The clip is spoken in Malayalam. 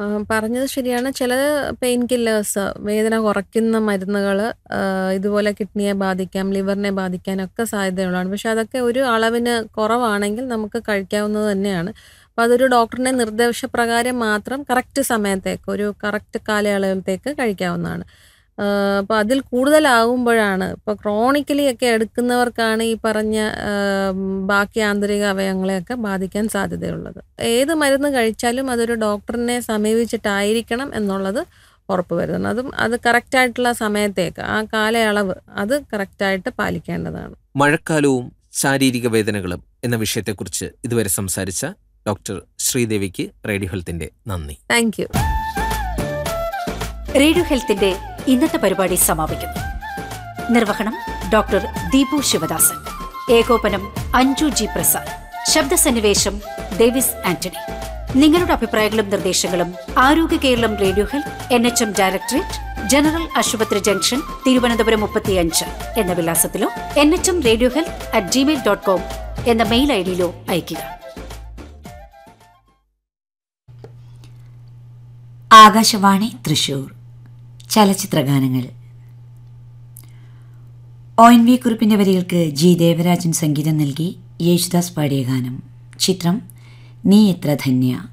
ആ, പറഞ്ഞത് ശരിയാണ്. ചിലത് പെയിൻ കില്ലേഴ്സ്, വേദന കുറയ്ക്കുന്ന മരുന്നുകള് ആഹ്, ഇതുപോലെ കിഡ്നിയെ ബാധിക്കാം, ലിവറിനെ ബാധിക്കാനൊക്കെ സാധ്യതയുള്ളതാണ്. പക്ഷെ അതൊക്കെ ഒരു അളവിന് കുറവാണെങ്കിൽ നമുക്ക് കഴിക്കാവുന്നത് തന്നെയാണ്. അപ്പോൾ അതൊരു ഡോക്ടറിന്റെ നിർദ്ദേശപ്രകാരം മാത്രം കറക്റ്റ് സമയത്തേക്ക്, ഒരു കറക്റ്റ് കാലയളവിലത്തേക്ക് കഴിക്കാവുന്നതാണ്. ആഹ്, അപ്പോൾ അതിൽ കൂടുതലാകുമ്പോഴാണ് ഇപ്പോൾ ക്രോണിക്കലി ഒക്കെ എടുക്കുന്നവർക്കാണ് ഈ പറഞ്ഞ ആഹ്, ബാക്കി ആന്തരിക അവയവങ്ങളെയൊക്കെ ബാധിക്കാൻ സാധ്യതയുള്ളത്. ഏത് മരുന്ന് കഴിച്ചാലും അതൊരു ഡോക്ടറിനെ സമീപിച്ചിട്ടായിരിക്കണം എന്നുള്ളത് ഉറപ്പ് വരുത്തണം. അതും അത് കറക്റ്റായിട്ടുള്ള സമയത്തേക്ക്, ആ കാലയളവ് അത് കറക്റ്റായിട്ട് പാലിക്കേണ്ടതാണ്. മഴക്കാലവും ശാരീരിക വേദനകളും എന്ന വിഷയത്തെക്കുറിച്ച് ഇതുവരെ സംസാരിച്ച ഡോക്ടർ ശ്രീദേവിക്ക് റേഡിയോ ഹെൽത്തിന്റെ നന്ദി താങ്ക് യു. റേഡിയോ ഹെൽത്തിന്റെ ഇന്നത്തെ പരിപാടി സമാപിക്കുന്നു നിർവഹണം ഡോക്ടർ ദീപു ശിവദാസൻ ഏകോപനം അഞ്ജു ജി പ്രസാദ് ശബ്ദസന്നിവേശം ഡേവിസ് ആന്റണി നിങ്ങളുടെ അഭിപ്രായങ്ങളും നിർദ്ദേശങ്ങളും Arogya Keralam radio health N H M directorate general ആശുപത്രി ജംഗ്ഷൻ തിരുവനന്തപുരം മുപ്പത്തിയഞ്ച് എന്ന വിലാസത്തിലോ N H M radio health at Gmail dot com എന്ന മെയിൽ ഐ ഡിയിലോ അയയ്ക്കുക ആകാശവാണി തൃശൂർ ചലച്ചിത്രഗാനങ്ങൾ ഒ എൻ വി കുറിപ്പിന്റെ വരികൾക്ക് ജി ദേവരാജൻ സംഗീതം നൽകി യേശുദാസ് പാടിയ ഗാനം ചിത്രം നീ എത്ര ധന്യ